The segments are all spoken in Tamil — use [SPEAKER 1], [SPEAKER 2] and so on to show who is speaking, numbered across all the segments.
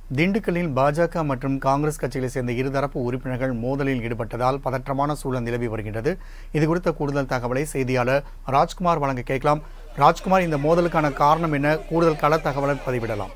[SPEAKER 1] திண்டுக்கல்லில் பாஜக மற்றும் காங்கிரஸ் கட்சிகளைச் சேர்ந்த இருதரப்பு உறுப்பினர்கள் மோதலில் ஈடுபட்டதால் பதற்றமான சூழல் நிலவி வருகின்றது இது குறித்த கூடுதல் தகவலை செய்தியாளர் ராஜ்குமார் வழங்க கேட்கலாம் ராஜ்குமார் இந்த மோதலுக்கான காரணம் என்ன கூடுதல் கள தகவலை பதிவிடலாம்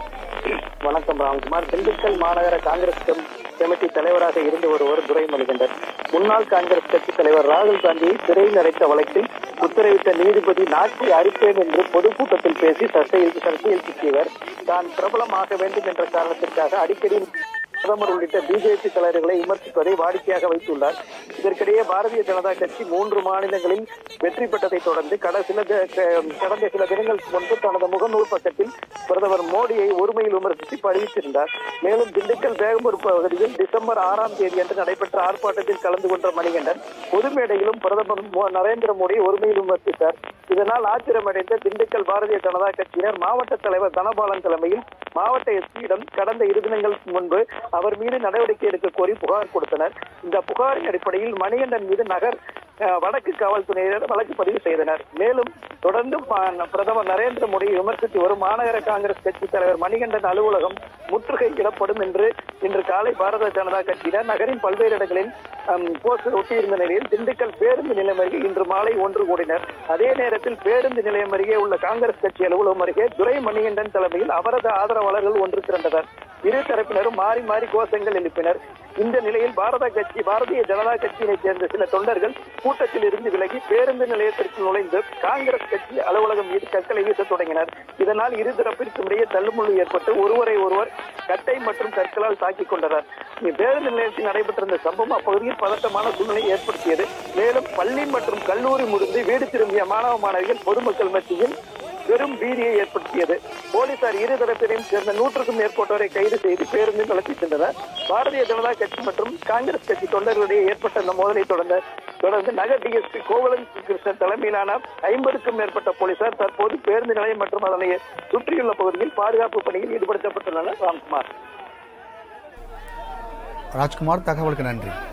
[SPEAKER 2] வணக்கம் ராம்குமார் திண்டுக்கல் மாநகர காங்கிரஸ் கம்- கமிட்டி தலைவராக இருந்து வருவர் துரைமணிகண்டன் முன்னாள் காங்கிரஸ் கட்சி தலைவர் ராகுல் காந்தியை சிறையில் அடைத்த வழக்கில் உத்தரவிட்ட நீதிபதி நாட்டை அறுப்பேன் என்று பொதுக்கூட்டத்தில் பேசி சர்ச்சையில் சர்ச்சையில் சிக்கியவர் தான் பிரபலமாக வேண்டும் என்ற காரணத்திற்காக அடிக்கடி பிரதமர் உள்ளிட்ட பிஜேபி தலைவர்களை விமர்சிப்பதை வாடிக்கையாக வைத்துள்ளார் இதற்கிடையே பாரதிய ஜனதா கட்சி மூன்று மாநிலங்களில் வெற்றி பெற்றதை தொடர்ந்து கடந்த சில தி- க- கடந்த சில தினங்களுக்கு முன்பு தனது முகநூல் பக்கத்தில் பிரதமர் மோடியை ஒருமையில் விமர்சித்து பதிவிட்டிருந்தார் மேலும் திண்டுக்கல் வேகம்பூர் பகுதியில் டிசம்பர் ஆறாம் தேதி அன்று நடைபெற்ற ஆர்ப்பாட்டத்தில் கலந்து கொண்ட மணிகண்டன் பொது மேடையிலும் பிரதமர் மோ- நரேந்திர மோடியை ஒருமையில் விமர்சித்தார் இதனால் ஆத்திரமடைந்த திண்டுக்கல் பாரதிய ஜனதா கட்சியினர் மாவட்ட தலைவர் தனபாலன் தலைமையில் மாவட்ட எஸ்பியிடம் கடந்த இரு தினங்களுக்கு முன்பு அவர் மீது நடவடிக்கை எடுக்க கோரி புகார் கொடுத்தனர் இந்த புகாரின் அடிப்படையில் மணிகண்டன் மீது நகர் அஹ், வடக்கு காவல்துறையினர் வழக்கு பதிவு செய்தனர் மேலும் தொடர்ந்து ப- பிரதமர் நரேந்திர மோடியை விமர்சித்து வரும் மாநகர காங்கிரஸ் கட்சி தலைவர் மணிகண்டன் அலுவலகம் முற்றுகையிடப்படும் என்று இன்று காலை பாரதிய ஜனதா கட்சியினர் நகரின் பல்வேறு இடங்களில் அம், போஸ்டர் ஒட்டியிருந்த நிலையில் திண்டுக்கல் பேருந்து நிலையம் அருகே இன்று மாலை ஒன்று கூடினர் அதே நேரத்தில் பேருந்து நிலையம் அருகே உள்ள காங்கிரஸ் கட்சி அலுவலகம் அருகே துரை மணிகண்டன் தலைமையில் அவரது ஆதரவாளர்கள் ஒன்று திரண்டனர் இரு தரப்பினரும் மாறி மாறி கோஷங்கள் எழுப்பினர் இந்த நிலையில் பாரத கட்சி பாரதிய ஜனதா கட்சியினைச் சேர்ந்த சில தொண்டர்கள் கூட்டத்தில் இருந்து விலகி பேருந்து நிலையத்திற்கு நுழைந்து காங்கிரஸ் கட்சி அலுவலகம் மீது கற்களை வீசத் தொடங்கினர் இதனால் இரு தரப்பிற்கும் இடையே தள்ளுமுள்ளு ஏற்பட்டு ஒருவரை ஒருவர் கட்டை மற்றும் கற்களால் தாக்கிக் கொண்டனர் பேருந்து நிலையத்தில் நடைபெற்றிருந்த சம்பவம் அப்பகுதியில் பதட்டமான சூழ்நிலை ஏற்படுத்தியது மேலும் பள்ளி மற்றும் கல்லூரி முடிந்து வீடு திரும்பிய மாணவ மாணவிகள் பொதுமக்கள் மத்தியில் பெரும் பீதியை ஏற்படுத்தியது போலீசார் இரு தரப்பினையும் சேர்ந்த நூற்றுக்கும் மேற்பட்டோரை கைது செய்து பேருந்தில் நடத்தி சென்றனர் பாரதிய ஜனதா கட்சி மற்றும் காங்கிரஸ் கட்சி தொண்டர்களிடையே ஏற்பட்ட இந்த மோதலை தொடர்ந்து தொடர்ந்து நகர் டிஎஸ்பி கோவலன் கிருஷ்ணன் தலைமையிலான ஐம்பதுக்கும் மேற்பட்ட போலீசார் தற்போது பேருந்து நிலையம் மற்றும் அதனை சுற்றியுள்ள பகுதியில் பாதுகாப்பு பணியில் ஈடுபடுத்தப்பட்டுள்ளனர் ராம்குமார்
[SPEAKER 1] ராஜ்குமார் தகவலுக்கு நன்றி